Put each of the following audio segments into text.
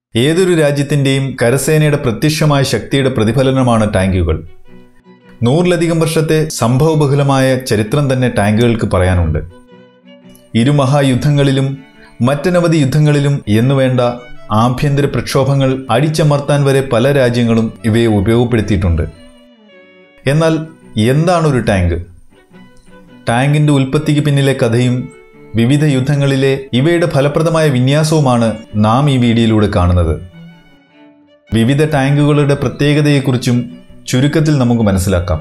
ഏതൊരു രാജ്യത്തിൻ്റെയും കരസേനയുടെ പ്രത്യക്ഷമായ ശക്തിയുടെ പ്രതിഫലനമാണ് ടാങ്കുകൾ നൂറിലധികം വർഷത്തെ സംഭവബഹുലമായ ചരിത്രം തന്നെ ടാങ്കുകൾക്ക് പറയാനുണ്ട് ഇരു മഹായുദ്ധങ്ങളിലും മറ്റനവധി യുദ്ധങ്ങളിലും എന്നുവേണ്ട ആഭ്യന്തര പ്രക്ഷോഭങ്ങൾ അടിച്ചമർത്താൻ വരെ പല രാജ്യങ്ങളും ഇവയെ ഉപയോഗപ്പെടുത്തിയിട്ടുണ്ട് എന്നാൽ എന്താണ് ഒരു ടാങ്ക് ടാങ്കിന്റെ ഉൽപ്പത്തിക്ക് പിന്നിലെ കഥയും വിവിധ യുദ്ധങ്ങളിലെ ഇവയുടെ ഫലപ്രദമായ വിന്യാസവുമാണ് നാം ഈ വീഡിയോയിലൂടെ കാണുന്നത് വിവിധ ടാങ്കുകളുടെ പ്രത്യേകതയെക്കുറിച്ചും ചുരുക്കത്തിൽ നമുക്ക് മനസ്സിലാക്കാം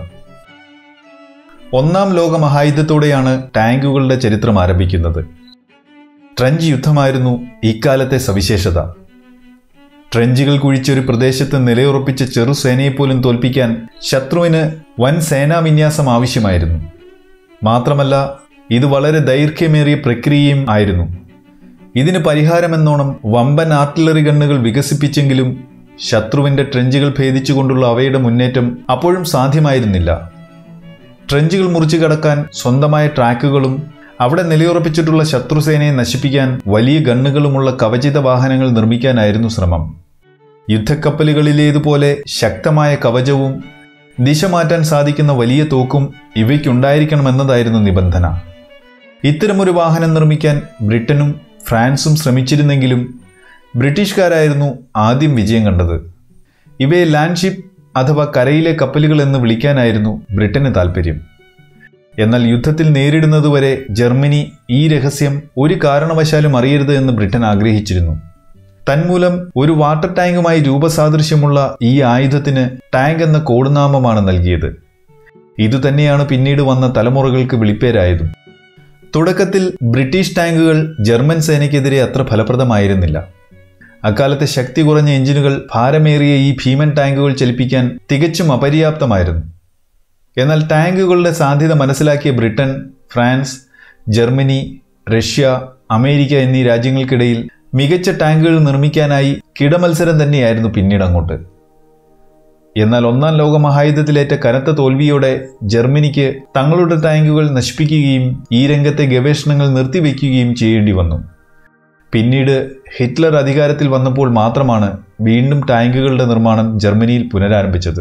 ഒന്നാം ലോക മഹായുദ്ധത്തോടെയാണ് ടാങ്കുകളുടെ ചരിത്രം ആരംഭിക്കുന്നത് ട്രഞ്ച് യുദ്ധമായിരുന്നു ഇക്കാലത്തെ സവിശേഷത ട്രെഞ്ചുകൾ കുഴിച്ചൊരു പ്രദേശത്ത് നിലയുറപ്പിച്ച ചെറുസേനയെപ്പോലും തോൽപ്പിക്കാൻ ശത്രുവിന് വൻ സേനാവിന്യാസം ആവശ്യമായിരുന്നു മാത്രമല്ല ഇത് വളരെ ദൈർഘ്യമേറിയ പ്രക്രിയയും ആയിരുന്നു ഇതിന് പരിഹാരമെന്നോണം വമ്പൻ ആർട്ടിലറി ഗണ്ണുകൾ വികസിപ്പിച്ചെങ്കിലും ശത്രുവിന്റെ ട്രെഞ്ചുകൾ ഭേദിച്ചുകൊണ്ടുള്ള അവയുടെ മുന്നേറ്റം അപ്പോഴും സാധ്യമായിരുന്നില്ല ട്രെഞ്ചുകൾ മുറിച്ചു കടക്കാൻ സ്വന്തമായ ട്രാക്കുകളും അവിടെ നിലയുറപ്പിച്ചിട്ടുള്ള ശത്രുസേനയെ നശിപ്പിക്കാൻ വലിയ ഗണ്ണുകളുമുള്ള കവചിത വാഹനങ്ങൾ നിർമ്മിക്കാനായിരുന്നു ശ്രമം യുദ്ധക്കപ്പലുകളിലേതുപോലെ ശക്തമായ കവചവും ദിശ മാറ്റാൻ സാധിക്കുന്ന വലിയ തോക്കും ഇവയ്ക്കുണ്ടായിരിക്കണമെന്നതായിരുന്നു നിബന്ധന ഇത്തരമൊരു വാഹനം നിർമ്മിക്കാൻ ബ്രിട്ടനും ഫ്രാൻസും ശ്രമിച്ചിരുന്നെങ്കിലും ബ്രിട്ടീഷുകാരായിരുന്നു ആദ്യം വിജയം കണ്ടത് ഇവയെ ലാൻഡ്ഷിപ്പ് അഥവാ കരയിലെ കപ്പലുകൾ എന്ന് വിളിക്കാനായിരുന്നു ബ്രിട്ടന് താൽപ്പര്യം എന്നാൽ യുദ്ധത്തിൽ നേരിടുന്നതുവരെ ജർമ്മനി ഈ രഹസ്യം ഒരു കാരണവശാലും അറിയരുത് എന്ന് ബ്രിട്ടൻ ആഗ്രഹിച്ചിരുന്നു തന്മൂലം ഒരു വാട്ടർ ടാങ്കുമായി രൂപസാദൃശ്യമുള്ള ഈ ആയുധത്തിന് ടാങ്ക് എന്ന കോഡുനാമമാണ് നൽകിയത് ഇതുതന്നെയാണ് പിന്നീട് വന്ന തലമുറകൾക്ക് വിളിപ്പേരായതും തുടക്കത്തിൽ ബ്രിട്ടീഷ് ടാങ്കുകൾ ജർമ്മൻ സേനയ്ക്കെതിരെ അത്ര ഫലപ്രദമായിരുന്നില്ല അക്കാലത്തെ ശക്തി കുറഞ്ഞ എഞ്ചിനുകൾ ഭാരമേറിയ ഈ ഭീമൻ ടാങ്കുകൾ ചലിപ്പിക്കാൻ തികച്ചും അപര്യാപ്തമായിരുന്നു എന്നാൽ ടാങ്കുകളുടെ സാധ്യത മനസ്സിലാക്കിയ Britain France Germany Russia America എന്നീ രാജ്യങ്ങൾക്കിടയിൽ മികച്ച ടാങ്കുകൾ നിർമ്മിക്കാനായി കിടമത്സരം തന്നെയായിരുന്നു പിന്നീട് അങ്ങോട്ട് എന്നാൽ ഒന്നാം ലോക മഹായുദ്ധത്തിലേറ്റ കനത്ത തോൽവിയോടെ ജർമ്മനിക്ക് തങ്ങളുടെ ടാങ്കുകൾ നശിപ്പിക്കുകയും ഈ രംഗത്തെ ഗവേഷണങ്ങൾ നിർത്തിവെക്കുകയും ചെയ്യേണ്ടി വന്നു പിന്നീട് ഹിറ്റ്ലർ അധികാരത്തിൽ വന്നപ്പോൾ മാത്രമാണ് വീണ്ടും ടാങ്കുകളുടെ നിർമ്മാണം ജർമ്മനിയിൽ പുനരാരംഭിച്ചത്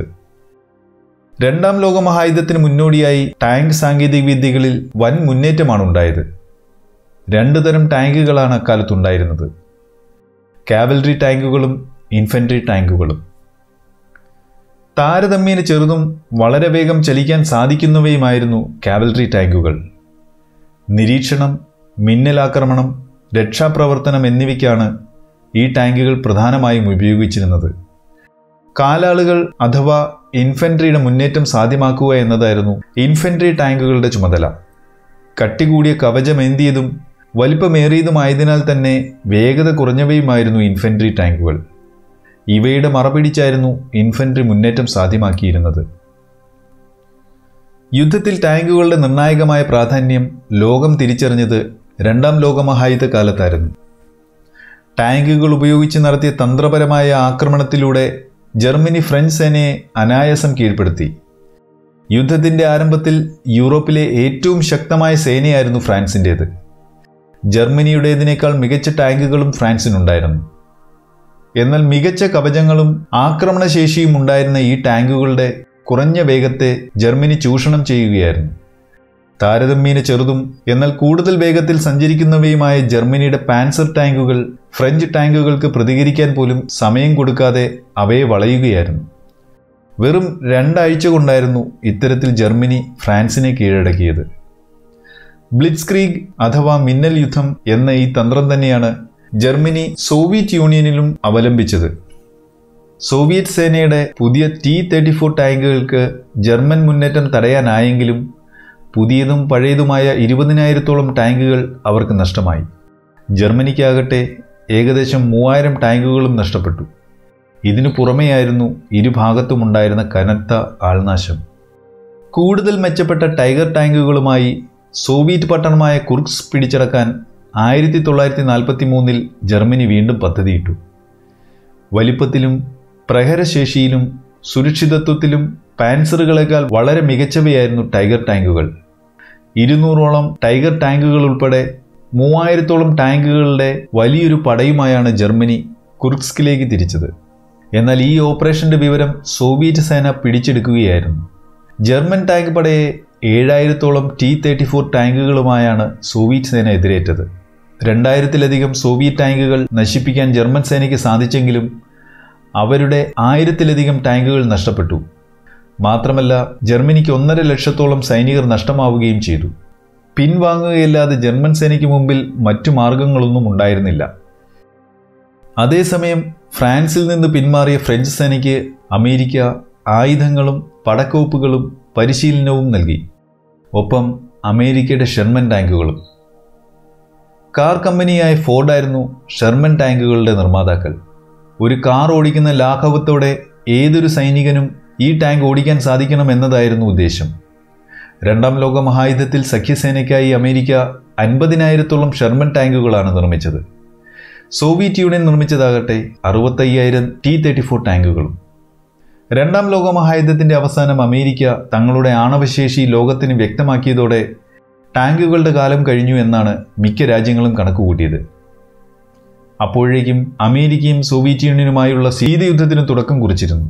രണ്ടാം ലോക മഹായുദ്ധത്തിന് മുന്നോടിയായി ടാങ്ക് സാങ്കേതിക വിദ്യകളിൽ വൻ മുന്നേറ്റമാണ് ഉണ്ടായത് രണ്ടു തരം ടാങ്കുകളാണ് അക്കാലത്തുണ്ടായിരുന്നത് കാവൽറി ടാങ്കുകളും ഇൻഫൻട്രി ടാങ്കുകളും താരതമ്യേന ചെറുതും വളരെ വേഗം ചലിക്കാൻ സാധിക്കുന്നവയുമായിരുന്നു കാവൽറി ടാങ്കുകൾ നിരീക്ഷണം മിന്നലാക്രമണം രക്ഷാപ്രവർത്തനം എന്നിവയ്ക്കാണ് ഈ ടാങ്കുകൾ പ്രധാനമായും ഉപയോഗിച്ചിരുന്നത് കാലാളുകൾ അഥവാ ഇൻഫൻട്രിയുടെ മുന്നേറ്റം സാധ്യമാക്കുക എന്നതായിരുന്നു ഇൻഫൻട്രി ടാങ്കുകളുടെ ചുമതല കട്ടികൂടിയ കവചമേന്തിയതും വലിപ്പമേറിയതുമായതിനാൽ തന്നെ വേഗത കുറഞ്ഞവയുമായിരുന്നു ഇൻഫൻട്രി ടാങ്കുകൾ ഇവയുടെ മറപിടിച്ചായിരുന്നു ഇൻഫൻട്രി മുന്നേറ്റം സാധ്യമാക്കിയിരുന്നത് യുദ്ധത്തിൽ ടാങ്കുകളുടെ നിർണായകമായ പ്രാധാന്യം ലോകം തിരിച്ചറിഞ്ഞത് രണ്ടാം ലോകമഹായുദ്ധ കാലത്തായിരുന്നു ടാങ്കുകൾ ഉപയോഗിച്ച് നടത്തിയ തന്ത്രപരമായ ആക്രമണത്തിലൂടെ ജർമ്മനി ഫ്രഞ്ച് സേനയെ അനായാസം കീഴ്പ്പെടുത്തി യുദ്ധത്തിന്റെ ആരംഭത്തിൽ യൂറോപ്പിലെ ഏറ്റവും ശക്തമായ സേനയായിരുന്നു ഫ്രാൻസിൻ്റേത് ജർമ്മനിയുടേതിനേക്കാൾ മികച്ച ടാങ്കുകളും ഫ്രാൻസിനുണ്ടായിരുന്നു എന്നാൽ മികച്ച കവചങ്ങളും ആക്രമണശേഷിയും ഉണ്ടായിരുന്ന ഈ ടാങ്കുകളുടെ കുറഞ്ഞ വേഗത്തെ ജർമ്മനി ചൂഷണം ചെയ്യുകയായിരുന്നു താരതമ്യേന ചെറുതും എന്നാൽ കൂടുതൽ വേഗത്തിൽ സഞ്ചരിക്കുന്നവയുമായ ജർമ്മനിയുടെ പാൻസർ ടാങ്കുകൾ ഫ്രഞ്ച് ടാങ്കുകൾക്ക് പ്രതികരിക്കാൻ പോലും സമയം കൊടുക്കാതെ അവയെ വളയുകയായിരുന്നു വെറും രണ്ടാഴ്ച കൊണ്ടായിരുന്നു ഇത്തരത്തിൽ ജർമ്മനി ഫ്രാൻസിനെ കീഴടക്കിയത് ബ്ലിറ്റ്സ്ക്രീഗ് അഥവാ മിന്നൽ യുദ്ധം എന്ന ഈ തന്ത്രം തന്നെയാണ് ജർമ്മനി സോവിയറ്റ് യൂണിയനിലും അവലംബിച്ചത് സോവിയറ്റ് സേനയുടെ പുതിയ ടി തേർട്ടി ഫോർ ടാങ്കുകൾക്ക് ജർമ്മൻ മുന്നേറ്റം തടയാനായെങ്കിലും പുതിയതും പഴയതുമായ ഇരുപതിനായിരത്തോളം ടാങ്കുകൾ അവർക്ക് നഷ്ടമായി ജർമ്മനിക്കാകട്ടെ ഏകദേശം മൂവായിരം ടാങ്കുകളും നഷ്ടപ്പെട്ടു ഇതിനു പുറമെയായിരുന്നു ഇരുഭാഗത്തുമുണ്ടായിരുന്ന കനത്ത ആൾനാശം കൂടുതൽ മെച്ചപ്പെട്ട ടൈഗർ ടാങ്കുകളുമായി സോവിയറ്റ് പട്ടണമായ കുർക്സ് പിടിച്ചടക്കാൻ ആയിരത്തി തൊള്ളായിരത്തി നാൽപ്പത്തി മൂന്നിൽ ജർമ്മനി വീണ്ടും പദ്ധതിയിട്ടു വലിപ്പത്തിലും പ്രഹരശേഷിയിലും സുരക്ഷിതത്വത്തിലും പാൻസറുകളെക്കാൾ വളരെ മികച്ചവയായിരുന്നു ടൈഗർ ടാങ്കുകൾ ഇരുന്നൂറോളം ടൈഗർ ടാങ്കുകൾ ഉൾപ്പെടെ മൂവായിരത്തോളം ടാങ്കുകളുടെ വലിയൊരു പടയുമായാണ് ജർമ്മനി കുർക്സ്കിലേക്ക് തിരിച്ചത് എന്നാൽ ഈ ഓപ്പറേഷന്റെ വിവരം സോവിയറ്റ് സേന പിടിച്ചെടുക്കുകയായിരുന്നു ജർമ്മൻ ടാങ്ക് പടയെ ഏഴായിരത്തോളം ടി തേർട്ടി ഫോർ ടാങ്കുകളുമായാണ് സോവിയറ്റ് സേന എതിരേറ്റത് രണ്ടായിരത്തിലധികം സോവിയറ്റ് ടാങ്കുകൾ നശിപ്പിക്കാൻ ജർമ്മൻ സേനയ്ക്ക് സാധിച്ചെങ്കിലും അവരുടെ ആയിരത്തിലധികം ടാങ്കുകൾ നഷ്ടപ്പെട്ടു മാത്രമല്ല ജർമ്മനിക്ക് ഒന്നര ലക്ഷത്തോളം സൈനികർ നഷ്ടമാവുകയും ചെയ്തു പിൻവാങ്ങുകയല്ലാതെ ജർമ്മൻ സേനയ്ക്ക് മുമ്പിൽ മറ്റു മാർഗങ്ങളൊന്നും ഉണ്ടായിരുന്നില്ല അതേസമയം ഫ്രാൻസിൽ നിന്ന് പിന്മാറിയ ഫ്രഞ്ച് സേനയ്ക്ക് അമേരിക്ക ആയുധങ്ങളും പടക്കോപ്പുകളും പരിശീലനവും നൽകി ഒപ്പം അമേരിക്കയുടെ ഷെർമൻ ടാങ്കുകളും കാർ കമ്പനിയായ ഫോർഡായിരുന്നു ഷെർമൻ ടാങ്കുകളുടെ നിർമ്മാതാക്കൾ ഒരു കാർ ഓടിക്കുന്ന ലാഘവത്തോടെ ഏതൊരു സൈനികനും ഈ ടാങ്ക് ഓടിക്കാൻ സാധിക്കണം എന്നതായിരുന്നു ഉദ്ദേശം രണ്ടാം ലോക മഹായുദ്ധത്തിൽ സഖ്യസേനയ്ക്കായി അമേരിക്ക അൻപതിനായിരത്തോളം ഷെർമൻ ടാങ്കുകളാണ് നിർമ്മിച്ചത് സോവിയറ്റ് യൂണിയൻ നിർമ്മിച്ചതാകട്ടെ അറുപത്തയ്യായിരം ടി തേർട്ടി ഫോർ ടാങ്കുകളും രണ്ടാം ലോക മഹായുദ്ധത്തിന്റെ അവസാനം അമേരിക്ക തങ്ങളുടെ ആണവശേഷി ലോകത്തിന് വ്യക്തമാക്കിയതോടെ ടാങ്കുകളുടെ കാലം കഴിഞ്ഞു എന്നാണ് മിക്ക രാജ്യങ്ങളും കണക്കുകൂട്ടിയത് അപ്പോഴേക്കും അമേരിക്കയും സോവിയറ്റ് യൂണിയനുമായുള്ള ശീതയുദ്ധത്തിന് തുടക്കം കുറിച്ചിരുന്നു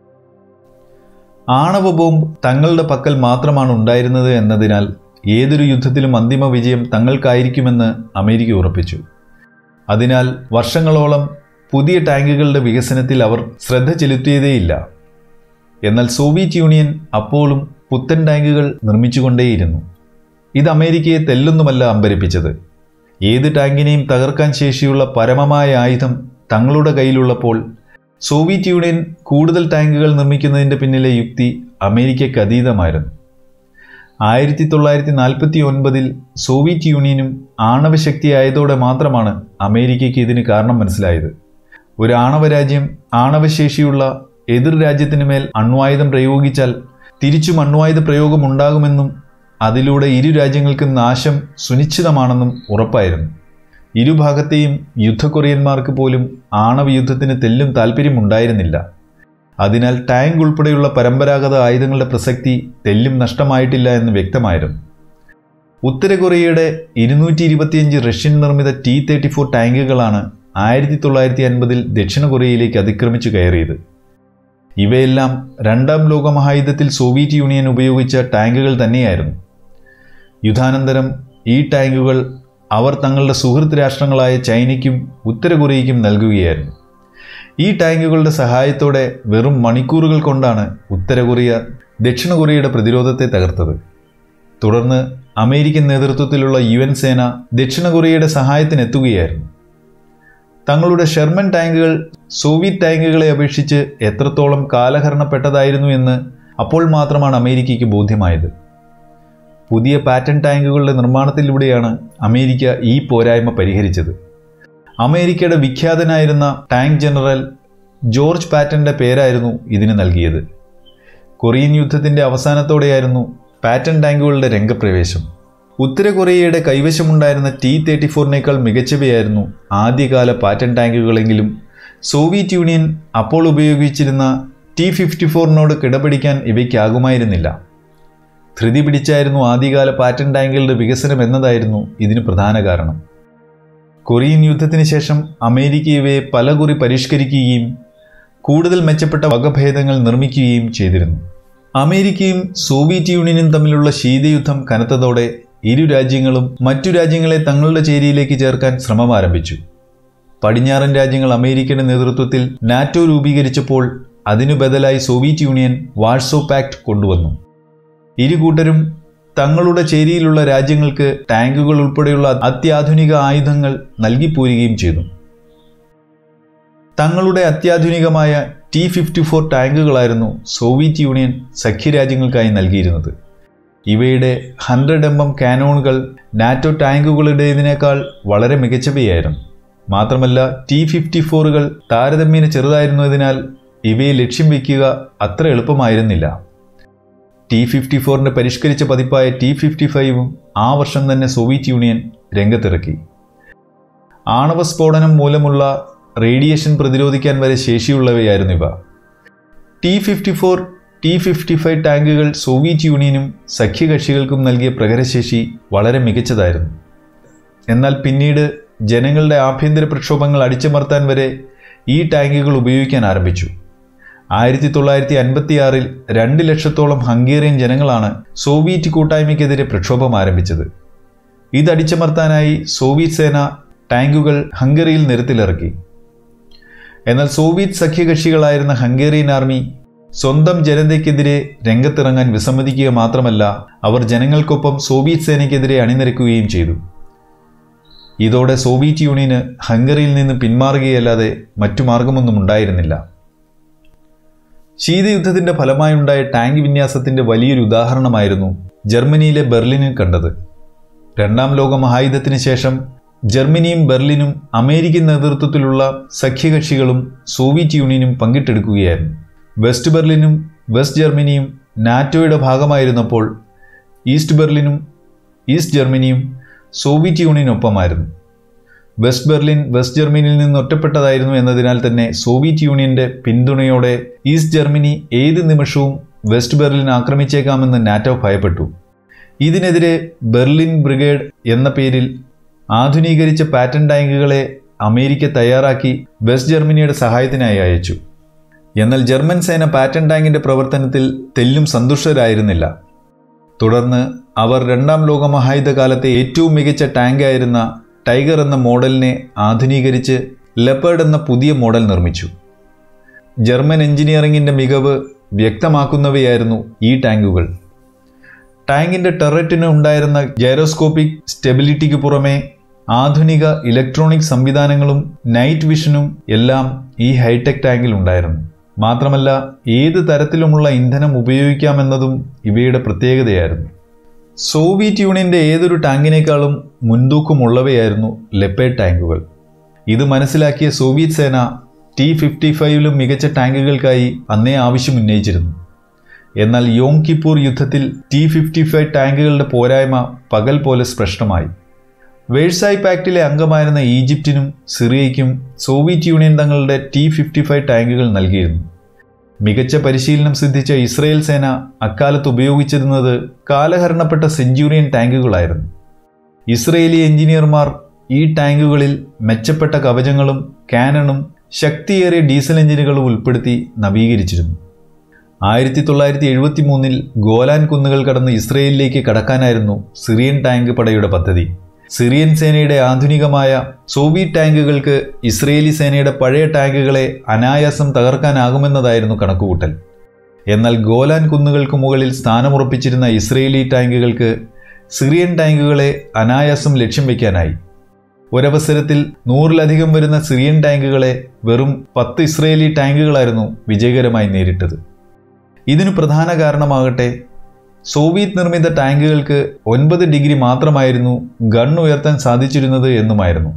ആണവ ബോംബ് തങ്ങളുടെ പക്കൽ മാത്രമാണ് ഉണ്ടായിരുന്നത് എന്നതിനാൽ ഏതൊരു യുദ്ധത്തിലും അന്തിമ വിജയം തങ്ങൾക്കായിരിക്കുമെന്ന് അമേരിക്ക ഉറപ്പിച്ചു അതിനാൽ വർഷങ്ങളോളം പുതിയ ടാങ്കുകളുടെ വികസനത്തിൽ അവർ ശ്രദ്ധ ചെലുത്തിയതേയില്ല എന്നാൽ സോവിയറ്റ് യൂണിയൻ അപ്പോഴും പുത്തൻ ടാങ്കുകൾ നിർമ്മിച്ചുകൊണ്ടേയിരുന്നു ഇത് അമേരിക്കയെ തെല്ലൊന്നുമല്ല അമ്പരിപ്പിച്ചത് ഏത് ടാങ്കിനെയും തകർക്കാൻ ശേഷിയുള്ള പരമമായ ആയുധം തങ്ങളുടെ കയ്യിലുള്ളപ്പോൾ സോവിയറ്റ് യൂണിയൻ കൂടുതൽ ടാങ്കുകൾ നിർമ്മിക്കുന്നതിൻ്റെ പിന്നിലെ യുക്തി അമേരിക്കയ്ക്ക് അതീതമായിരുന്നു ആയിരത്തി തൊള്ളായിരത്തി നാൽപ്പത്തി ഒൻപതിൽ സോവിയറ്റ് യൂണിയനും ആണവശക്തിയായതോടെ മാത്രമാണ് അമേരിക്കയ്ക്ക് ഇതിന് കാരണം മനസ്സിലായത് ഒരു ആണവ രാജ്യം ആണവശേഷിയുള്ള എതിർ രാജ്യത്തിനു മേൽ അണ്വായുധം പ്രയോഗിച്ചാൽ തിരിച്ചും അണ്വായുധ പ്രയോഗം ഉണ്ടാകുമെന്നും അതിലൂടെ ഇരു രാജ്യങ്ങൾക്കും നാശം സുനിശ്ചിതമാണെന്നും ഉറപ്പായിരുന്നു ഇരുഭാഗത്തെയും യുദ്ധക്കൊറിയന്മാർക്ക് പോലും ആണവ യുദ്ധത്തിന് തെല്ലും താല്പര്യമുണ്ടായിരുന്നില്ല അതിനാൽ ടാങ്ക് ഉൾപ്പെടെയുള്ള പരമ്പരാഗത ആയുധങ്ങളുടെ പ്രസക്തി തെല്ലും നഷ്ടമായിട്ടില്ല എന്ന് വ്യക്തമായിരുന്നു ഉത്തര കൊറിയയുടെ ഇരുന്നൂറ്റി ഇരുപത്തിയഞ്ച് റഷ്യൻ നിർമ്മിത ടി തേർട്ടി ഫോർ ടാങ്കുകളാണ് ആയിരത്തി തൊള്ളായിരത്തി അൻപതിൽ ദക്ഷിണ കൊറിയയിലേക്ക് അതിക്രമിച്ചു കയറിയത് ഇവയെല്ലാം രണ്ടാം ലോക മഹായുദ്ധത്തിൽ സോവിയറ്റ് യൂണിയൻ ഉപയോഗിച്ച ടാങ്കുകൾ തന്നെയായിരുന്നു യുദ്ധാനന്തരം ഈ ടാങ്കുകൾ അവർ തങ്ങളുടെ സുഹൃത്ത് രാഷ്ട്രങ്ങളായ ചൈനയ്ക്കും ഉത്തര കൊറിയയ്ക്കും നൽകുകയായിരുന്നു ഈ ടാങ്കുകളുടെ സഹായത്തോടെ വെറും മണിക്കൂറുകൾ കൊണ്ടാണ് ഉത്തര കൊറിയ ദക്ഷിണ കൊറിയയുടെ പ്രതിരോധത്തെ തകർത്തത് തുടർന്ന് അമേരിക്കൻ നേതൃത്വത്തിലുള്ള യു എൻ സേന ദക്ഷിണ കൊറിയയുടെ സഹായത്തിനെത്തുകയായിരുന്നു തങ്ങളുടെ ഷെർമൻ ടാങ്കുകൾ സോവിയറ്റ് ടാങ്കുകളെ അപേക്ഷിച്ച് എത്രത്തോളം കാലഹരണപ്പെട്ടതായിരുന്നു എന്ന് അപ്പോൾ മാത്രമാണ് അമേരിക്കയ്ക്ക് ബോധ്യമായത് പുതിയ പാറ്റൻ ടാങ്കുകളുടെ നിർമ്മാണത്തിലൂടെയാണ് അമേരിക്ക ഈ പോരായ്മ പരിഹരിച്ചത് അമേരിക്കയുടെ വിഖ്യാതനായിരുന്ന ടാങ്ക് ജനറൽ ജോർജ് പാറ്റന്റെ പേരായിരുന്നു ഇതിന് നൽകിയത് കൊറിയൻ യുദ്ധത്തിന്റെ അവസാനത്തോടെയായിരുന്നു പാറ്റൻ ടാങ്കുകളുടെ രംഗപ്രവേശം ഉത്തര കൊറിയയുടെ കൈവശമുണ്ടായിരുന്ന ടി തേർട്ടി ഫോറിനേക്കാൾ മികച്ചവയായിരുന്നു ആദ്യകാല പാറ്റൻ ടാങ്കുകളെങ്കിലും സോവിയറ്റ് യൂണിയൻ അപ്പോൾ ഉപയോഗിച്ചിരുന്ന ടി ഫിഫ്റ്റി ഫോറിനോട് കിടപിടിക്കാൻ ഇവയ്ക്കാകുമായിരുന്നില്ല ധൃതി പിടിച്ചായിരുന്നു ആദ്യകാല പാറ്റൻ ടാങ്കുകളുടെ വികസനം എന്നതായിരുന്നു ഇതിന് പ്രധാന കാരണം കൊറിയൻ യുദ്ധത്തിന് ശേഷം അമേരിക്ക ഇവയെ പലകുറി പരിഷ്കരിക്കുകയും കൂടുതൽ മെച്ചപ്പെട്ട വകഭേദങ്ങൾ നിർമ്മിക്കുകയും ചെയ്തിരുന്നു അമേരിക്കയും സോവിയറ്റ് യൂണിയനും തമ്മിലുള്ള ശീതയുദ്ധം കനത്തതോടെ ഇരു രാജ്യങ്ങളും മറ്റു രാജ്യങ്ങളെ തങ്ങളുടെ ചേരിയിലേക്ക് ചേർക്കാൻ ശ്രമം ആരംഭിച്ചു പടിഞ്ഞാറൻ രാജ്യങ്ങൾ അമേരിക്കയുടെ നേതൃത്വത്തിൽ നാറ്റോ രൂപീകരിച്ചപ്പോൾ അതിനു ബദലായി സോവിയറ്റ് യൂണിയൻ വാഴ്സോ പാക്ട് കൊണ്ടുവന്നു ഇരു കൂട്ടരും തങ്ങളുടെ ചേരിയിലുള്ള രാജ്യങ്ങൾക്ക് ടാങ്കുകൾ ഉൾപ്പെടെയുള്ള അത്യാധുനിക ആയുധങ്ങൾ നൽകിപ്പോരുകയും ചെയ്തു തങ്ങളുടെ അത്യാധുനികമായ ടി ഫിഫ്റ്റി ഫോർ ടാങ്കുകളായിരുന്നു സോവിയറ്റ് യൂണിയൻ സഖ്യരാജ്യങ്ങൾക്കായി നൽകിയിരുന്നത് ഇവയുടെ ഹൺഡ്രഡ് എം എം കാനോണുകൾ നാറ്റോ ടാങ്കുകളുടേതിനേക്കാൾ വളരെ മികച്ചവയായിരുന്നു മാത്രമല്ല ടി ഫിഫ്റ്റി ഫോറുകൾ താരതമ്യേന ചെറുതായിരുന്നതിനാൽ ഇവയെ ലക്ഷ്യം വയ്ക്കുക അത്ര എളുപ്പമായിരുന്നില്ല ടി ഫിഫ്റ്റി ഫോറിന്റെ പരിഷ്കരിച്ച പതിപ്പായ ടി ഫിഫ്റ്റി ഫൈവും ആ വർഷം തന്നെ സോവിയറ്റ് യൂണിയൻ രംഗത്തിറക്കി ആണവ സ്ഫോടനം മൂലമുള്ള റേഡിയേഷൻ പ്രതിരോധിക്കാൻ വരെ ശേഷിയുള്ളവയായിരുന്നു ഇവ T fifty four T fifty five ടാങ്കുകൾ സോവിയറ്റ് യൂണിയനും സഖ്യകക്ഷികൾക്കും നൽകിയ പ്രഹരശേഷി വളരെ മികച്ചതായിരുന്നു എന്നാൽ പിന്നീട് ജനങ്ങളുടെ ആഭ്യന്തര പ്രക്ഷോഭങ്ങൾ അടിച്ചമർത്താൻ വരെ ഈ ടാങ്കുകൾ ഉപയോഗിക്കാൻ ആരംഭിച്ചു ആയിരത്തി തൊള്ളായിരത്തി അൻപത്തിയാറിൽ രണ്ട് ലക്ഷത്തോളം ഹംഗേറിയൻ ജനങ്ങളാണ് സോവിയറ്റ് കൂട്ടായ്മയ്ക്കെതിരെ പ്രക്ഷോഭം ആരംഭിച്ചത് ഇതടിച്ചമർത്താനായി സോവിയറ്റ് സേന ടാങ്കുകൾ ഹംഗറിയിൽ നിരത്തിലിറക്കി എന്നാൽ സോവിയറ്റ് സഖ്യകക്ഷികളായിരുന്ന ഹംഗേറിയൻ ആർമി സ്വന്തം ജനതയ്ക്കെതിരെ രംഗത്തിറങ്ങാൻ വിസമ്മതിക്കുക മാത്രമല്ല അവർ ജനങ്ങൾക്കൊപ്പം സോവിയറ്റ് സേനയ്ക്കെതിരെ അണിനിരക്കുകയും ചെയ്തു ഇതോടെ സോവിയറ്റ് യൂണിയന് ഹംഗറിയിൽ നിന്ന് പിന്മാറുകയല്ലാതെ മറ്റു മാർഗമൊന്നും ഉണ്ടായിരുന്നില്ല ശീതയുദ്ധത്തിന്റെ ഫലമായുണ്ടായ ടാങ്ക് വിന്യാസത്തിന്റെ വലിയൊരു ഉദാഹരണമായിരുന്നു ജർമ്മനിയിലെ ബെർലിനിൽ കണ്ടത് രണ്ടാം ലോക മഹായുദ്ധത്തിന് ശേഷം ജർമ്മനിയും ബെർലിനും അമേരിക്കൻ നേതൃത്വത്തിലുള്ള സഖ്യകക്ഷികളും സോവിയറ്റ് യൂണിയനും പങ്കിട്ടെടുക്കുകയായിരുന്നു വെസ്റ്റ് ബെർലിനും വെസ്റ്റ് ജർമ്മനിയും നാറ്റോയുടെ ഭാഗമായിരുന്നപ്പോൾ ഈസ്റ്റ് ബെർലിനും ഈസ്റ്റ് ജർമ്മനിയും സോവിയറ്റ് യൂണിയനൊപ്പമായിരുന്നു വെസ്റ്റ് ബെർലിൻ വെസ്റ്റ് ജർമ്മനിയിൽ നിന്ന് ഒറ്റപ്പെട്ടതായിരുന്നു എന്നതിനാൽ തന്നെ സോവിയറ്റ് യൂണിയന്റെ പിന്തുണയോടെ ഈസ്റ്റ് ജർമ്മനി ഏത് നിമിഷവും വെസ്റ്റ് ബെർലിൻ ആക്രമിച്ചേക്കാമെന്ന് നാറ്റോ ഭയപ്പെട്ടു ഇതിനെതിരെ ബെർലിൻ ബ്രിഗേഡ് എന്ന പേരിൽ ആധുനീകരിച്ച പാറ്റൻ ടാങ്കുകളെ അമേരിക്ക തയ്യാറാക്കി വെസ്റ്റ് ജർമ്മനിയുടെ സഹായത്തിനായി അയച്ചു എന്നാൽ ജർമ്മൻ സേന പാറ്റൻ ടാങ്കിന്റെ പ്രവർത്തനത്തിൽ തെല്ലും സന്തുഷ്ടരായിരുന്നില്ല തുടർന്ന് അവർ രണ്ടാം ലോക മഹായുദ്ധകാലത്തെ ഏറ്റവും മികച്ച ടാങ്കായിരുന്ന ടൈഗർ എന്ന മോഡലിനെ ആധുനീകരിച്ച് ലെപ്പേർഡ് എന്ന പുതിയ മോഡൽ നിർമ്മിച്ചു ജർമ്മൻ എഞ്ചിനീയറിംഗിന്റെ മികവ് വ്യക്തമാക്കുന്നവയായിരുന്നു ഈ ടാങ്കുകൾ ടാങ്കിന്റെ ടെററ്റിന് ഉണ്ടായിരുന്ന ജൈറോസ്കോപ്പിക് സ്റ്റെബിലിറ്റിക്ക് പുറമെ ആധുനിക ഇലക്ട്രോണിക് സംവിധാനങ്ങളും നൈറ്റ് വിഷനും എല്ലാം ഈ ഹൈടെക് ടാങ്കിൽ ഉണ്ടായിരുന്നു മാത്രമല്ല ഏത് തരത്തിലുമുള്ള ഇന്ധനം ഉപയോഗിക്കാമെന്നതും ഇവയുടെ പ്രത്യേകതയായിരുന്നു സോവിയറ്റ് യൂണിയന്റെ ഏതൊരു ടാങ്കിനേക്കാളും മുൻതൂക്കമുള്ളവയായിരുന്നു ലെപ്പേഡ് ടാങ്കുകൾ ഇത് മനസ്സിലാക്കിയ സോവിയറ്റ് സേന ടി ഫിഫ്റ്റി ഫൈവിലും മികച്ച ടാങ്കുകൾക്കായി അന്നേ ആവശ്യം ഉന്നയിച്ചിരുന്നു എന്നാൽ യോങ് കിപ്പൂർ യുദ്ധത്തിൽ ടി ഫിഫ്റ്റി ഫൈവ് ടാങ്കുകളുടെ പോരായ്മ പകൽ പോലെ സ്പഷ്ടമായി വേഴ്സായ് പാക്റ്റിലെ അംഗമായിരുന്ന ഈജിപ്തിനും സിറിയയ്ക്കും സോവിയറ്റ് യൂണിയൻ തങ്ങളുടെ ടി ഫിഫ്റ്റി ഫൈവ് ടാങ്കുകൾ നൽകിയിരുന്നു മികച്ച പരിശീലനം സിദ്ധിച്ച ഇസ്രയേൽ സേന അക്കാലത്ത് ഉപയോഗിച്ചിരുന്നത് കാലഹരണപ്പെട്ട സെഞ്ചുറിയൻ ടാങ്കുകളായിരുന്നു ഇസ്രയേലി എഞ്ചിനീയർമാർ ഈ ടാങ്കുകളിൽ മെച്ചപ്പെട്ട കവചങ്ങളും കാനണും ശക്തിയേറിയ ഡീസൽ എഞ്ചിനുകളും ഉൾപ്പെടുത്തി നവീകരിച്ചിരുന്നു ആയിരത്തി തൊള്ളായിരത്തി എഴുപത്തി മൂന്നിൽ ഗോലാൻ കുന്നുകൾ കടന്ന് ഇസ്രയേലിലേക്ക് കടക്കാനായിരുന്നു സിറിയൻ ടാങ്ക് പടയുടെ പദ്ധതി സിറിയൻ സേനയുടെ ആധുനികമായ സോവിയറ്റ് ടാങ്കുകൾക്ക് ഇസ്രയേലി സേനയുടെ പഴയ ടാങ്കുകളെ അനായാസം തകർക്കാനാകുമെന്നതായിരുന്നു കണക്കുകൂട്ടൽ എന്നാൽ ഗോലാൻ കുന്നുകൾക്ക് മുകളിൽ സ്ഥാനമുറപ്പിച്ചിരുന്ന ഇസ്രയേലി ടാങ്കുകൾക്ക് സിറിയൻ ടാങ്കുകളെ അനായാസം ലക്ഷ്യം വയ്ക്കാനായി ഒരവസരത്തിൽ നൂറിലധികം വരുന്ന സിറിയൻ ടാങ്കുകളെ വെറും പത്ത് ഇസ്രയേലി ടാങ്കുകളായിരുന്നു വിജയകരമായി നേരിട്ടത് ഇതിനു പ്രധാന കാരണമാകട്ടെ സോവിയറ്റ് നിർമ്മിത ടാങ്കുകൾക്ക് ഒൻപത് ഡിഗ്രി മാത്രമായിരുന്നു ഗൺ ഉയർത്താൻ സാധിച്ചിരുന്നത് എന്നുമായിരുന്നു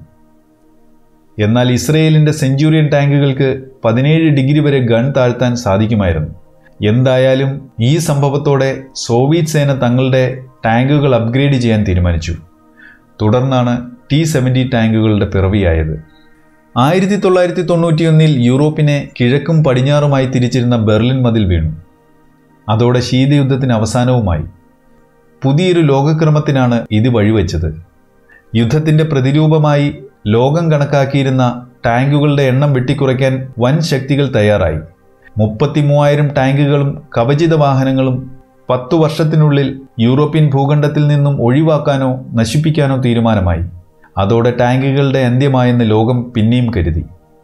എന്നാൽ ഇസ്രയേലിന്റെ സെഞ്ചുറിയൻ ടാങ്കുകൾക്ക് പതിനേഴ് ഡിഗ്രി വരെ ഗൺ താഴ്ത്താൻ സാധിക്കുമായിരുന്നു എന്തായാലും ഈ സംഭവത്തോടെ സോവിയറ്റ് സേന തങ്ങളുടെ ടാങ്കുകൾ അപ്ഗ്രേഡ് ചെയ്യാൻ തീരുമാനിച്ചു തുടർന്നാണ് ടി സെവൻറ്റി ടാങ്കുകളുടെ പിറവിയായത് ആയിരത്തി തൊള്ളായിരത്തി തൊണ്ണൂറ്റിയൊന്നിൽ യൂറോപ്പിനെ കിഴക്കും പടിഞ്ഞാറുമായി തിരിച്ചിരുന്ന ബെർലിൻ മതിൽ വീണു അതോടെ ശീതയുദ്ധത്തിന് അവസാനവുമായി പുതിയൊരു ലോകക്രമത്തിനാണ് ഇത് വഴിവെച്ചത് യുദ്ധത്തിന്റെ പ്രതിരൂപമായി ലോകം കണക്കാക്കിയിരുന്ന ടാങ്കുകളുടെ എണ്ണം വെട്ടിക്കുറയ്ക്കാൻ വൻ ശക്തികൾ തയ്യാറായി മുപ്പത്തി മൂവായിരം ടാങ്കുകളും കവചിത വാഹനങ്ങളും പത്തു വർഷത്തിനുള്ളിൽ യൂറോപ്യൻ ഭൂഖണ്ഡത്തിൽ നിന്നും ഒഴിവാക്കാനോ നശിപ്പിക്കാനോ തീരുമാനമായി അതോടെ ടാങ്കുകളുടെ അന്ത്യമായെന്ന് ലോകം പിന്നെയും കരുതി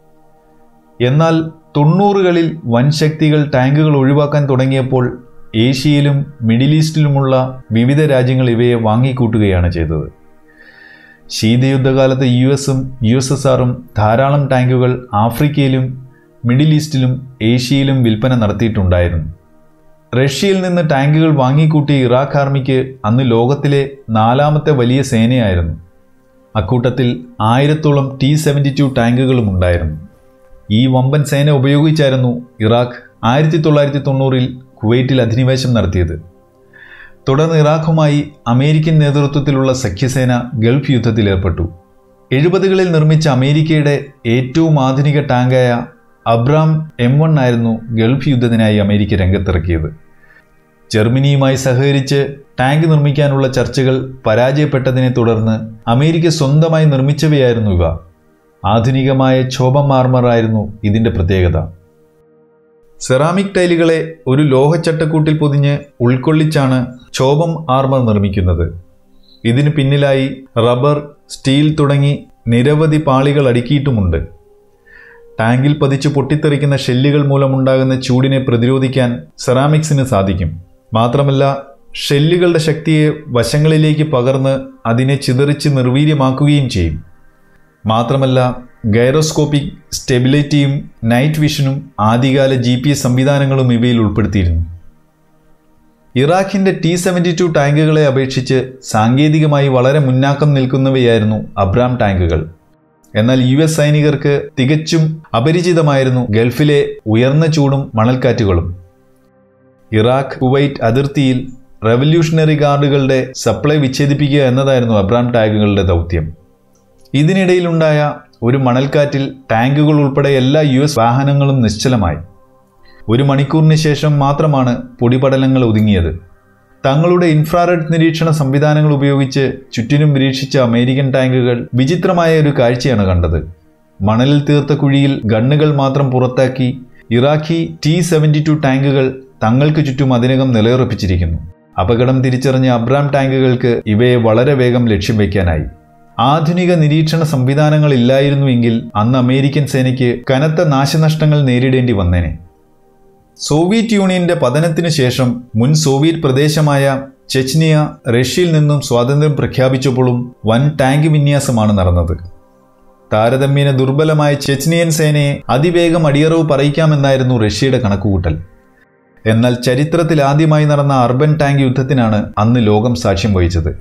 എന്നാൽ തൊണ്ണൂറുകളിൽ വൻശക്തികൾ ടാങ്കുകൾ ഒഴിവാക്കാൻ തുടങ്ങിയപ്പോൾ ഏഷ്യയിലും മിഡിൽ ഈസ്റ്റിലുമുള്ള വിവിധ രാജ്യങ്ങൾ ഇവയെ വാങ്ങിക്കൂട്ടുകയാണ് ചെയ്തത് ശീതയുദ്ധകാലത്ത് യു എസും യു എസ് എസ് ആറും ധാരാളം ടാങ്കുകൾ ആഫ്രിക്കയിലും മിഡിൽ ഈസ്റ്റിലും ഏഷ്യയിലും വിൽപ്പന നടത്തിയിട്ടുണ്ടായിരുന്നു റഷ്യയിൽ നിന്ന് ടാങ്കുകൾ വാങ്ങിക്കൂട്ടിയ ഇറാഖ് ആർമിക്ക് അന്ന് ലോകത്തിലെ നാലാമത്തെ വലിയ സേനയായിരുന്നു അക്കൂട്ടത്തിൽ ആയിരത്തോളം ടി സെവൻറ്റി ടു ടാങ്കുകളും ഉണ്ടായിരുന്നു ഈ വമ്പൻ സേന ഉപയോഗിച്ചായിരുന്നു ഇറാഖ് ആയിരത്തി തൊള്ളായിരത്തി തൊണ്ണൂറിൽ കുവൈറ്റിൽ അധിനിവേശം നടത്തിയത് തുടർന്ന് ഇറാഖുമായി അമേരിക്കൻ നേതൃത്വത്തിലുള്ള സഖ്യസേന ഗൾഫ് യുദ്ധത്തിൽ ഏർപ്പെട്ടു എഴുപതുകളിൽ നിർമ്മിച്ച അമേരിക്കയുടെ ഏറ്റവും ആധുനിക ടാങ്കായ അബ്രാം എം വൺ ആയിരുന്നു ഗൾഫ് യുദ്ധത്തിനായി അമേരിക്ക രംഗത്തിറക്കിയത് ജർമ്മനിയുമായി സഹകരിച്ച് ടാങ്ക് നിർമ്മിക്കാനുള്ള ചർച്ചകൾ പരാജയപ്പെട്ടതിനെ തുടർന്ന് അമേരിക്ക സ്വന്തമായി നിർമ്മിച്ചവയായിരുന്നു ഇവ ആധുനികമായ ചോപം ആർമറായിരുന്നു ഇതിൻ്റെ പ്രത്യേകത സെറാമിക് ടൈലുകളെ ഒരു ലോഹച്ചട്ടക്കൂട്ടിൽ പൊതിഞ്ഞ് ഉൾക്കൊള്ളിച്ചാണ് ചോപം ആർമർ നിർമ്മിക്കുന്നത് ഇതിന് പിന്നിലായി റബ്ബർ സ്റ്റീൽ തുടങ്ങി നിരവധി പാളികൾ അടുക്കിയിട്ടുമുണ്ട് ടാങ്കിൽ പതിച്ച് പൊട്ടിത്തെറിക്കുന്ന ഷെല്ലുകൾ മൂലമുണ്ടാകുന്ന ചൂടിനെ പ്രതിരോധിക്കാൻ സെറാമിക്സിന് സാധിക്കും മാത്രമല്ല ഷെല്ലുകളുടെ ശക്തിയെ വശങ്ങളിലേക്ക് പകർന്ന് അതിനെ ചിതറിച്ച് നിർവീര്യമാക്കുകയും ചെയ്യും മാത്രമല്ല ഗൈറോസ്കോപ്പിക് സ്റ്റെബിലിറ്റിയും നൈറ്റ് വിഷനും ആദ്യകാല ജി പി എസ് സംവിധാനങ്ങളും ഇവയിൽ ഉൾപ്പെടുത്തിയിരുന്നു ഇറാഖിന്റെ ടി സെവൻറ്റി ടു ടാങ്കുകളെ അപേക്ഷിച്ച് സാങ്കേതികമായി വളരെ മുന്നാക്കം നിൽക്കുന്നവയായിരുന്നു അബ്രാം ടാങ്കുകൾ എന്നാൽ യു എസ് സൈനികർക്ക് തികച്ചും അപരിചിതമായിരുന്നു ഗൾഫിലെ ഉയർന്ന ചൂടും മണൽക്കാറ്റുകളും ഇറാഖ് കുവൈറ്റ് അതിർത്തിയിൽ റവല്യൂഷണറി ഗാർഡുകളുടെ സപ്ലൈ വിച്ഛേദിപ്പിക്കുക എന്നതായിരുന്നു അബ്രാം ടാങ്കുകളുടെ ദൗത്യം ഇതിനിടയിലുണ്ടായ ഒരു മണൽക്കാറ്റിൽ ടാങ്കുകൾ ഉൾപ്പെടെ എല്ലാ യു എസ് വാഹനങ്ങളും നിശ്ചലമായി ഒരു മണിക്കൂറിന് ശേഷം മാത്രമാണ് പൊടിപടലങ്ങൾ ഒതുങ്ങിയത് തങ്ങളുടെ ഇൻഫ്രാറെഡ് നിരീക്ഷണ സംവിധാനങ്ങൾ ഉപയോഗിച്ച് ചുറ്റിനും നിരീക്ഷിച്ച അമേരിക്കൻ ടാങ്കുകൾ വിചിത്രമായ ഒരു കാഴ്ചയാണ് കണ്ടത് മണലിൽ തീർത്ത കുഴിയിൽ ഗണ്ണുകൾ മാത്രം പുറത്താക്കി ഇറാഖി ടി സെവൻറ്റി ടു ടാങ്കുകൾ തങ്ങൾക്ക് ചുറ്റും അതിനകം നിലയുറപ്പിച്ചിരിക്കുന്നു അപകടം തിരിച്ചറിഞ്ഞ അബ്രാം ടാങ്കുകൾക്ക് ഇവയെ വളരെ വേഗം ലക്ഷ്യം വയ്ക്കാനായി ആധുനിക നിരീക്ഷണ സംവിധാനങ്ങൾ ഇല്ലായിരുന്നുവെങ്കിൽ അന്ന് അമേരിക്കൻ സേനയ്ക്ക് കനത്ത നാശനഷ്ടങ്ങൾ നേരിടേണ്ടി വന്നേനെ സോവിയറ്റ് യൂണിയന്റെ പതനത്തിനു ശേഷം മുൻ സോവിയറ്റ് പ്രദേശമായ ചെച്നിയ റഷ്യയിൽ നിന്നും സ്വാതന്ത്ര്യം പ്രഖ്യാപിച്ചപ്പോഴും വൻ ടാങ്ക് വിന്യാസമാണ് നടന്നത് താരതമ്യേന ദുർബലമായ ചെച്നിയൻ സേനയെ അതിവേഗം അടിയറവ് പറയിക്കാമെന്നായിരുന്നു റഷ്യയുടെ കണക്കുകൂട്ടൽ എന്നാൽ ചരിത്രത്തിൽ ആദ്യമായി നടന്ന അർബൻ ടാങ്ക് യുദ്ധത്തിനാണ് അന്ന് ലോകം സാക്ഷ്യം വഹിച്ചത്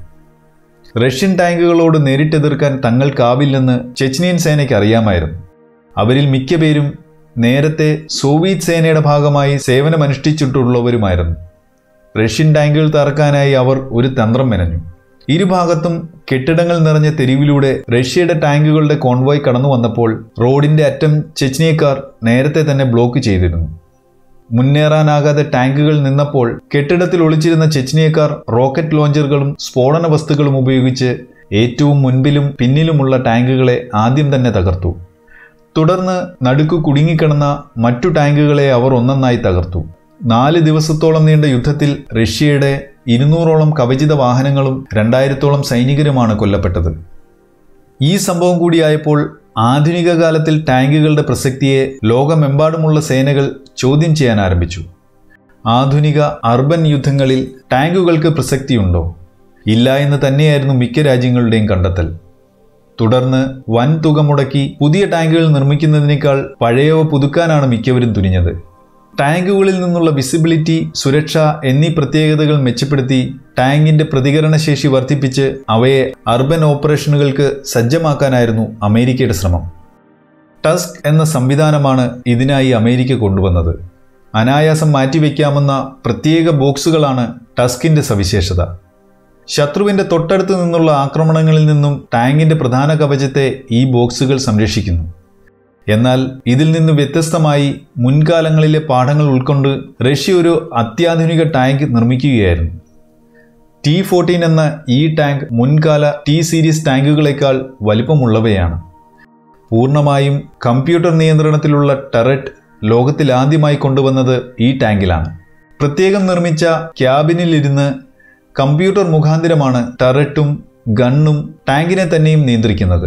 റഷ്യൻ ടാങ്കുകളോട് നേരിട്ടെതിർക്കാൻ തങ്ങൾക്കാവില്ലെന്ന് ചെച്നിയൻ സേനയ്ക്ക് അറിയാമായിരുന്നു അവരിൽ മിക്ക പേരും നേരത്തെ സോവിയറ്റ് സേനയുടെ ഭാഗമായി സേവനമനുഷ്ഠിച്ചിട്ടുള്ളവരുമായിരുന്നു റഷ്യൻ ടാങ്കുകൾ തറക്കാനായി അവർ ഒരു തന്ത്രം മെനഞ്ഞു ഇരുഭാഗത്തും കെട്ടിടങ്ങൾ നിറഞ്ഞ തെരുവിലൂടെ റഷ്യയുടെ ടാങ്കുകളുടെ കോൺവോയ് കടന്നു വന്നപ്പോൾ റോഡിന്റെ അറ്റം ചെച്നിയക്കാർ നേരത്തെ തന്നെ ബ്ലോക്ക് ചെയ്തിരുന്നു മുന്നേറാനാകാതെ ടാങ്കുകൾ നിന്നപ്പോൾ കെട്ടിടത്തിൽ ഒളിച്ചിരുന്ന ചെച്നിയക്കാർ റോക്കറ്റ് ലോഞ്ചറുകളും സ്ഫോടന വസ്തുക്കളും ഉപയോഗിച്ച് ഏറ്റവും മുൻപിലും പിന്നിലുമുള്ള ടാങ്കുകളെ ആദ്യം തന്നെ തകർത്തു തുടർന്ന് നടുക്കു കുടുങ്ങിക്കിടന്ന മറ്റു ടാങ്കുകളെ അവർ ഒന്നൊന്നായി തകർത്തു നാല് ദിവസത്തോളം നീണ്ട യുദ്ധത്തിൽ റഷ്യയുടെ ഇരുന്നൂറോളം കവചിത വാഹനങ്ങളും രണ്ടായിരത്തോളം സൈനികരുമാണ് കൊല്ലപ്പെട്ടത് ഈ സംഭവം കൂടിയായപ്പോൾ ആധുനിക കാലത്തിൽ ടാങ്കുകളുടെ പ്രസക്തിയെ ലോകമെമ്പാടുമുള്ള സേനകൾ ചോദ്യം ചെയ്യാൻ ആരംഭിച്ചു ആധുനിക അർബൻ യുദ്ധങ്ങളിൽ ടാങ്കുകൾക്ക് പ്രസക്തിയുണ്ടോ ഇല്ല എന്ന് തന്നെയായിരുന്നു മിക്ക രാജ്യങ്ങളുടെയും കണ്ടെത്തൽ തുടർന്ന് വൻ തുക മുടക്കി പുതിയ ടാങ്കുകൾ നിർമ്മിക്കുന്നതിനേക്കാൾ പഴയവ പുതുക്കാനാണ് മിക്കവരും തുനിഞ്ഞത് ടാങ്കുകളിൽ നിന്നുള്ള വിസിബിലിറ്റി സുരക്ഷ എന്നീ പ്രത്യേകതകൾ മെച്ചപ്പെടുത്തി ടാങ്കിന്റെ പ്രതികരണശേഷി വർദ്ധിപ്പിച്ച് അവയെ അർബൻ ഓപ്പറേഷനുകൾക്ക് സജ്ജമാക്കാനായിരുന്നു അമേരിക്കയുടെ ശ്രമം ടസ്ക് എന്ന സംവിധാനമാണ് ഇതിനായി അമേരിക്ക കൊണ്ടുവന്നത് അനായാസം മാറ്റിവെക്കാമെന്ന പ്രത്യേക ബോക്സുകളാണ് ടസ്കിന്റെ സവിശേഷത ശത്രുവിന്റെ തൊട്ടടുത്ത് നിന്നുള്ള ആക്രമണങ്ങളിൽ നിന്നും ടാങ്കിന്റെ പ്രധാന കവചത്തെ ഈ ബോക്സുകൾ സംരക്ഷിക്കുന്നു എന്നാൽ ഇതിൽ നിന്ന് വ്യത്യസ്തമായി മുൻകാലങ്ങളിലെ പാഠങ്ങൾ ഉൾക്കൊണ്ട് റഷ്യ ഒരു അത്യാധുനിക ടാങ്ക് നിർമ്മിക്കുകയായിരുന്നു ടി ഫോർട്ടീൻ എന്ന ഈ ടാങ്ക് മുൻകാല ടി സീരീസ് ടാങ്കുകളെക്കാൾ വലിപ്പമുള്ളവയാണ് പൂർണ്ണമായും കമ്പ്യൂട്ടർ നിയന്ത്രണത്തിലുള്ള ടെററ്റ് ലോകത്തിൽ ആദ്യമായി കൊണ്ടുവന്നത് ഈ ടാങ്കിലാണ് പ്രത്യേകം നിർമ്മിച്ച ക്യാബിനിലിരുന്ന് കമ്പ്യൂട്ടർ മുഖാന്തിരമാണ് ടററ്റും ഗണ്ണും ടാങ്കിനെ തന്നെയും നിയന്ത്രിക്കുന്നത്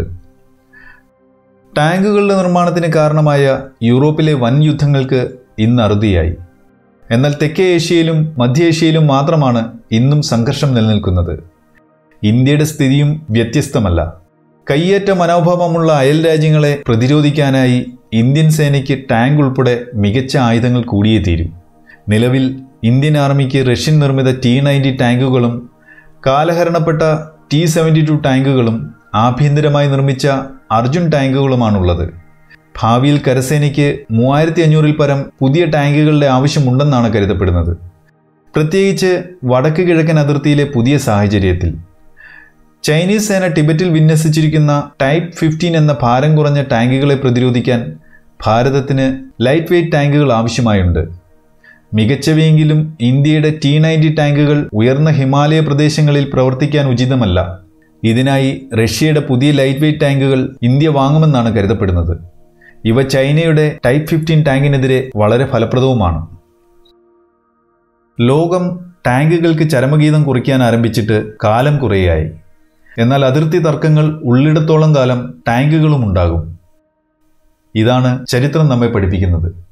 ടാങ്കുകളുടെ നിർമ്മാണത്തിന് കാരണമായ യൂറോപ്പിലെ വൻ യുദ്ധങ്ങൾക്ക് ഇന്ന് അറുതിയായി എന്നാൽ തെക്കേ ഏഷ്യയിലും മധ്യ ഏഷ്യയിലും മാത്രമാണ് ഇന്നും സംഘർഷം നിലനിൽക്കുന്നത് ഇന്ത്യയുടെ സ്ഥിതിയും വ്യത്യസ്തമല്ല കയ്യേറ്റ മനോഭാവമുള്ള അയൽ രാജ്യങ്ങളെ പ്രതിരോധിക്കാനായി ഇന്ത്യൻ സേനയ്ക്ക് ടാങ്ക് ഉൾപ്പെടെ മികച്ച ആയുധങ്ങൾ കൂടിയേ തീരൂ നിലവിൽ ഇന്ത്യൻ ആർമിക്ക് റഷ്യൻ നിർമ്മിത ടി നയൻറ്റി ടാങ്കുകളും കാലഹരണപ്പെട്ട ടി സെവൻറ്റി ടു ടാങ്കുകളും ആഭ്യന്തരമായി നിർമ്മിച്ച അർജുൻ ടാങ്കുകളുമാണുള്ളത് ഭാവിയിൽ കരസേനയ്ക്ക് മൂവായിരത്തി അഞ്ഞൂറിൽ പരം പുതിയ ടാങ്കുകളുടെ ആവശ്യമുണ്ടെന്നാണ് കരുതപ്പെടുന്നത് പ്രത്യേകിച്ച് വടക്ക് കിഴക്കൻ അതിർത്തിയിലെ പുതിയ സാഹചര്യത്തിൽ ചൈനീസ് സേന ടിബറ്റിൽ വിന്യസിച്ചിരിക്കുന്ന ടൈപ്പ് ഫിഫ്റ്റീൻ എന്ന ഭാരം കുറഞ്ഞ ടാങ്കുകളെ പ്രതിരോധിക്കാൻ ഭാരതത്തിന് ലൈറ്റ് വെയ്റ്റ് ടാങ്കുകൾ ആവശ്യമായുണ്ട് മികച്ചവയെങ്കിലും ഇന്ത്യയുടെ ടി നയൻറ്റി ടാങ്കുകൾ ഉയർന്ന ഹിമാലയ പ്രദേശങ്ങളിൽ പ്രവർത്തിക്കാൻ ഉചിതമല്ല ഇതിനായി റഷ്യയുടെ പുതിയ ലൈറ്റ് വെയ്റ്റ് ടാങ്കുകൾ ഇന്ത്യ വാങ്ങുമെന്നാണ് കരുതപ്പെടുന്നത് ഇവ ചൈനയുടെ ടൈപ്പ് ഫിഫ്റ്റീൻ ടാങ്കിനെതിരെ വളരെ ഫലപ്രദവുമാണ് ലോകം ടാങ്കുകൾക്ക് ചരമഗീതം കുറിക്കാൻ ആരംഭിച്ചിട്ട് കാലം കുറേയായി എന്നാൽ അതിർത്തി തർക്കങ്ങൾ ഉള്ളിടത്തോളം കാലം ടാങ്കുകളും ഉണ്ടാകും ഇതാണ് ചരിത്രം നമ്മെ പഠിപ്പിക്കുന്നത്